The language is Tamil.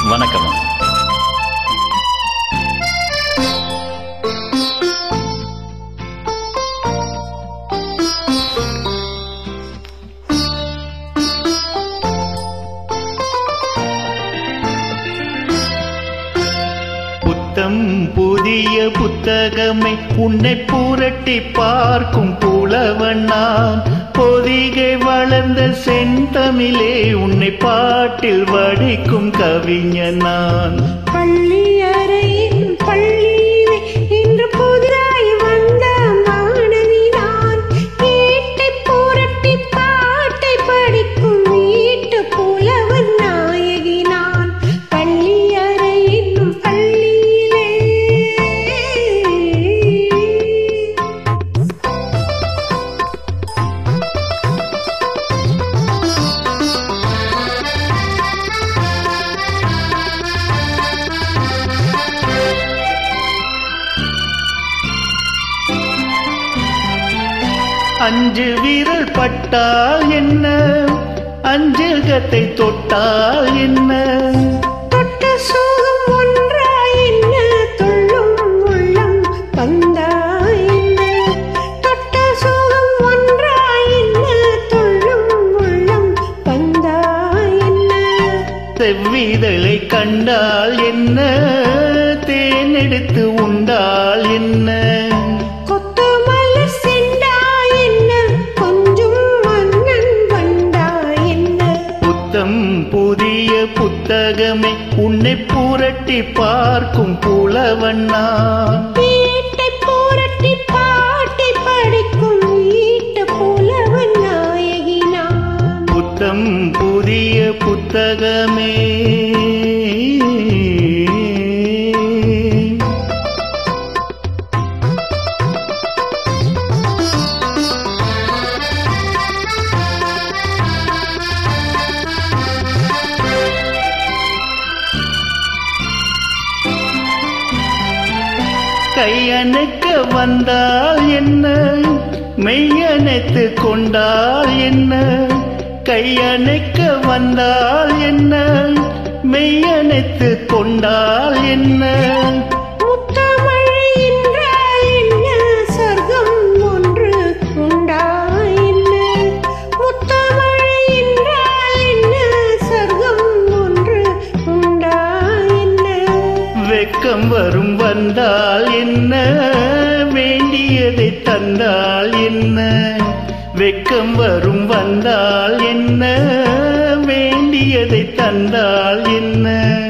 வணக்கம் புத்தம் புதிய புத்தகமே உன்னை புரட்டி பார்க்கும் புலவன் நான் பொதிகை வளர்ந்த செந்தமிழே உன்னை பாட்டில் வடிக்கும் கவிஞன் நான் பள்ளி அறையின் பள்ளியிலே இன்று புதிதாய் வந்த மாணவி நான் ஏட்டை புரட்டி பாட்டை படிக்கும் வீட்டு புலவன் நாயகி நான் பள்ளி அறையின் பள்ளியிலே அஞ்சு வீரல் பட்டால் என்ன அஞ்சகத்தை தொட்டால் என்ன தொட்ட சுகம் ஒன்றாய் என்ன துள்ளும் உள்ளம் தந்தாய் என்ன தொட்ட சுகம் ஒன்றாய் என்ன துள்ளும் உள்ளம் தந்தாய் என்ன செவ்விதழை கண்டால் என்ன தேனெடுத்து உண்டால் என்ன கொத்து மலர் செண்டாய் என்ன கொஞ்சம் மன்னன் வந்தாய் என்ன புத்தம் புதிய புத்தகமே உன்னை புரட்டி பார்க்கும் புலவன் நான் வீட்டை புரட்டி பாட்டை படிக்கும் வீட்டு புலவன் நாயகி நான் புத்தம் புதிய புத்தகமே கையணைக்க வந்தால் என்ன மெய்யணைத்து கொண்டால் என்ன கையணைக்க வந்தால் என்ன மெய்யணைத்து கொண்டால் என்ன முத்தமழை என்றால் என்ன சொர்க்கம் ஒன்று உண்டா என்ன முத்தமழை என்றால் என்ன சொர்க்கம் ஒன்று உண்டா என்ன வெக்கம் வரும் வந்தால் என்ன வேண்டியதை தந்தால் என்ன வெக்கம் வரும் வந்தால் என்ன வேண்டியதை தந்தால் என்ன